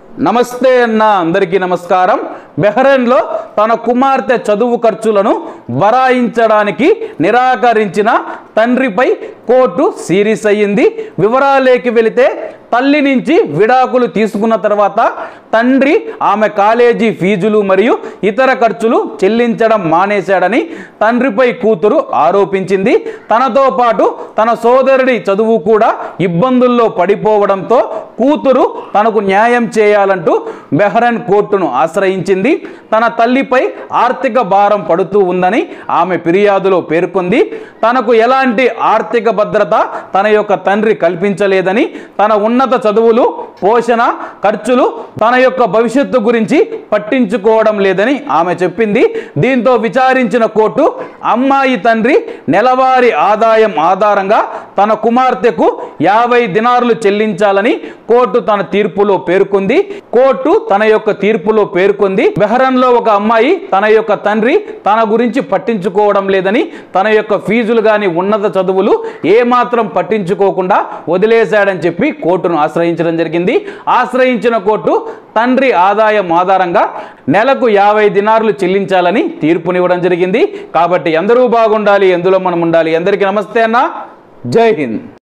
నమస్తే అన్న అందరికీ నమస్కారం బెహ్రెన్లో తన కుమార్తె చదువు ఖర్చులను బరాయించడానికి నిరాకరించిన తండ్రిపై కోర్టు సీరియస్ అయ్యింది వివరాలేకి వెళితే తల్లి నుంచి విడాకులు తీసుకున్న తర్వాత తండ్రి ఆమె కాలేజీ ఫీజులు మరియు ఇతర ఖర్చులు చెల్లించడం మానేశాడని తండ్రిపై కూతురు ఆరోపించింది తనతో పాటు తన సోదరుడి చదువు కూడా ఇబ్బందుల్లో పడిపోవడంతో కూతురు తనకు న్యాయం చేయాలంటూ బెహ్రెన్ కోర్టును ఆశ్రయించింది తన తల్లిపై ఆర్థిక భారం పడుతూ ఉందని ఆమె ఫిర్యాదులో పేర్కొంది తనకు ఎలాంటి ఆర్థిక భద్రత తన యొక్క తండ్రి కల్పించలేదని తన ఉన్నత చదువులు పోషణ ఖర్చులు తన యొక్క భవిష్యత్తు గురించి పట్టించుకోవడం లేదని ఆమె చెప్పింది దీంతో విచారించిన కోర్టు అమ్మాయి తండ్రి నెలవారీ ఆదాయం ఆధారంగా తన కుమార్తెకు యాభై దినార్లు చెల్లించాలని కోర్టు తన తీర్పులో పేర్కొంది కోర్టు తన యొక్క తీర్పులో పేర్కొంది బెహ్రన్లో ఒక అమ్మాయి తన యొక్క తండ్రి తన గురించి పట్టించుకోవడం లేదని తన యొక్క ఫీజులు కానీ ఉన్నత చదువులు ఏమాత్రం పట్టించుకోకుండా వదిలేశాడని చెప్పి కోర్టును ఆశ్రయించడం జరిగింది ఆశ్రయించిన కోర్టు తండ్రి ఆదాయం ఆధారంగా నెలకు యాభై దినార్లు చెల్లించాలని తీర్పునివ్వడం జరిగింది కాబట్టి అందరూ బాగుండాలి ఎందులో మనం ఉండాలి అందరికీ నమస్తే అన్న జై హింద్